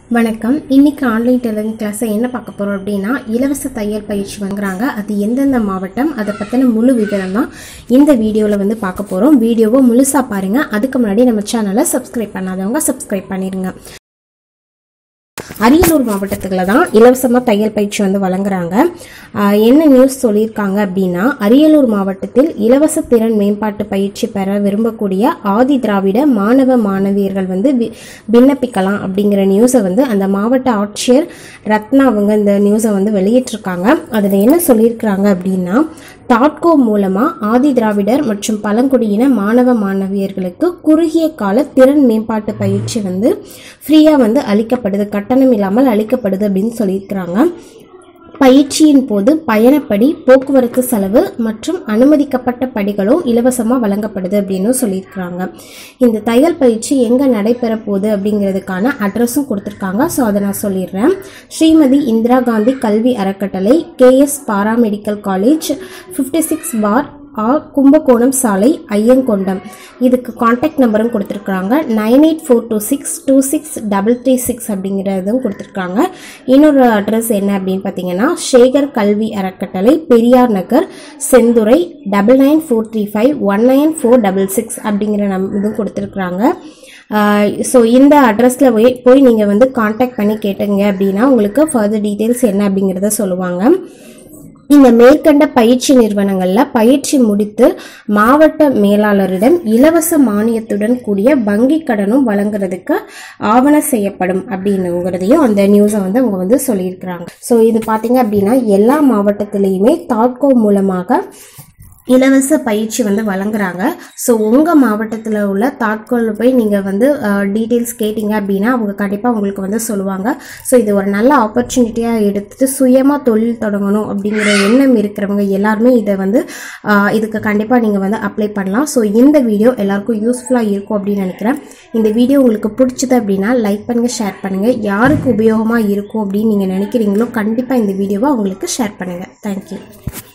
வணக்கம் இன்னைக்கு online tailoring கிளாஸை என்ன பார்க்க போகிறோம் அப்படின்னா இலவச தையல் பயிற்சி வாங்குறாங்க அது எந்தெந்த மாவட்டம் அதை பற்றின முழு விவரம் தான் இந்த வீடியோவில் வந்து பார்க்க போகிறோம் வீடியோவை முழுசாக பாருங்கள் அதுக்கு முன்னாடி நம்ம சேனலை சப்ஸ்கிரைப் பண்ணாதவங்க சப்ஸ்கிரைப் பண்ணிடுங்க அரியலூர் மாவட்டத்தில் தான் இலவசமாக தையல் பயிற்சி வந்து வழங்குறாங்க ஆஹ் என்ன நியூஸ் சொல்லியிருக்காங்க அப்படின்னா அரியலூர் மாவட்டத்தில் இலவச திறன் மேம்பாட்டு பயிற்சி பெற விரும்பக்கூடிய ஆதி திராவிட மாணவ மாணவியர்கள் வந்து வி- விண்ணப்பிக்கலாம் அப்படிங்கிற நியூஸை வந்து அந்த மாவட்ட ஆட்சியர் ரத்னா அவங்க இந்த நியூஸை வந்து வெளியிட்டிருக்காங்க அதில் என்ன சொல்லியிருக்கிறாங்க அப்படின்னா தாட்கோ மூலமாக ஆதி திராவிடர் மற்றும் பழங்குடியின மாணவ மாணவியர்களுக்கு குறுகிய கால திறன் மேம்பாட்டு பயிற்சி வந்து ஃப்ரீயாக வந்து அளிக்கப்படுது கட்டணம் இல்லாமல் அளிக்கப்படுது அப்படின்னு சொல்லியிருக்கிறாங்க பயிற்சியின் போது பயணப்படி போக்குவரத்து செலவு மற்றும் அனுமதிக்கப்பட்ட படிகளும் இலவசமாக வழங்கப்படுது அப்படின்னு சொல்லியிருக்கிறாங்க இந்த தையல் பயிற்சி எங்கே நடைபெற போகுது அப்படிங்கிறதுக்கான அட்ரஸும் கொடுத்துருக்காங்க ஸோ அதை நான் சொல்லிடுறேன் ஸ்ரீமதி இந்திரா காந்தி கல்வி அறக்கட்டளை KS paramedical college fifty six பார் ஆ கும்பகோணம் சாலை ஐயங்கொண்டம் இதுக்கு காண்டாக்ட் நம்பரும் கொடுத்துருக்காங்க nine eight four two six two six double three six அப்படிங்கிறதும் கொடுத்துருக்காங்க இன்னொரு அட்ரஸ் என்ன அப்படின்னு பார்த்தீங்கன்னா சேகர் கல்வி அறக்கட்டளை Periyar Nagar Senthurai double nine four three five one nine four double six அப்படிங்கிற நம் இதுவும் கொடுத்துருக்குறாங்க ஸோ இந்த அட்ரஸில் போய் போய் நீங்கள் வந்து காண்டாக்ட் பண்ணி கேட்டீங்க அப்படின்னா உங்களுக்கு ஃபர்தர் டீட்டெயில்ஸ் என்ன அப்படிங்கிறத சொல்லுவாங்க இந்த மேற்கண்ட பயிற்சி நிறுவனங்களில் பயிற்சி முடித்து மாவட்ட மேலாளரிடம் இலவச மானியத்துடன் கூடிய வங்கி கடனும் வழங்குறதுக்கு ஆவண செய்யப்படும் அப்படின்னுங்கிறதையும் அந்த நியூஸை வந்து அவங்க வந்து சொல்லியிருக்கிறாங்க ஸோ இது பார்த்தீங்க அப்படின்னா எல்லா மாவட்டத்திலையுமே தாட்கோ மூலமாக இலவச பயிற்சி வந்து வழங்குறாங்க ஸோ உங்கள் மாவட்டத்தில் உள்ள தாட்கோலில் போய் நீங்கள் வந்து டீட்டெயில்ஸ் கேட்டிங்க அப்படின்னா அவங்க கண்டிப்பாக உங்களுக்கு வந்து சொல்லுவாங்க ஸோ இது ஒரு நல்ல ஆப்பர்ச்சுனிட்டியாக எடுத்துட்டு சுயமாக தொழில் தொடங்கணும் அப்படிங்கிற எண்ணம் இருக்கிறவங்க எல்லாருமே இதை வந்து ஆஹ், இதுக்கு கண்டிப்பாக நீங்கள் வந்து அப்ளை பண்ணலாம் ஸோ இந்த வீடியோ எல்லாருக்கும் யூஸ்ஃபுல்லாக இருக்கும் அப்படின்னு நினைக்கிறேன் இந்த வீடியோ உங்களுக்கு பிடிச்சது அப்படின்னா லைக் பண்ணுங்கள் ஷேர் பண்ணுங்கள் யாருக்கு உபயோகமாக இருக்கும் அப்படின்னு நீங்கள் நினைக்கிறீங்களோ கண்டிப்பாக இந்த வீடியோவை அவங்களுக்கு ஷேர் பண்ணுங்கள் தேங்க்யூ